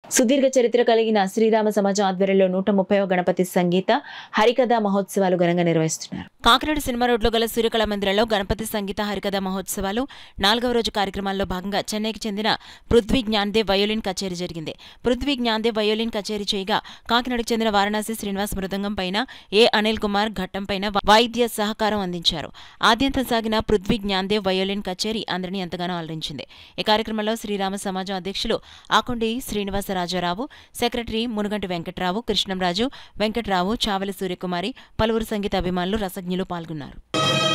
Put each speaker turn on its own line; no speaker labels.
సుదీర్ఘ చరిత్ర కలిగిన శ్రీరామ సమాజం ఆధ్వర్యంలో నూట ముప్పై గణపతి సంగీత హరికథా మహోత్సవాలు ఘనంగా నిర్వహిస్తున్నారు కాకినాడ సినిమా రోడ్లో గల సూర్యకళ మందిరంలో గణపతి సంగీత హరికథా మహోత్సవాలు నాలుగవ రోజు కార్యక్రమాల్లో భాగంగా చెన్నైకి చెందిన పృథ్వీ జ్ఞాన్దేవ్ వయోలిన్ కచేరీ జరిగింది పృథ్వీ జ్ఞాన్దేవ్ వయోలిన్ కచేరీ చేయగా కాకినాడకు చెందిన వారణాసి శ్రీనివాస్ మృదంగం పైన ఏ అనిల్ కుమార్ ఘట్టం పైన వాయిద్య సహకారం అందించారు ఆద్యంతం సాగిన పృథ్వీ జ్ఞాన్దేవ్ వయోలిన్ కచేరీ అందరినీ ఎంతగానో అలరించింది ఈ కార్యక్రమంలో శ్రీరామ సమాజం అధ్యక్షులు ఆకొండి శ్రీనివాస రాజారావు సెక్రటరీ మునుగంటి వెంకట్రావు కృష్ణంరాజు వెంకట్రావు చావలి సూర్యకుమారి పలువురు సంగీత అభిమానులు రసజ్ఞులు పాల్గొన్నారు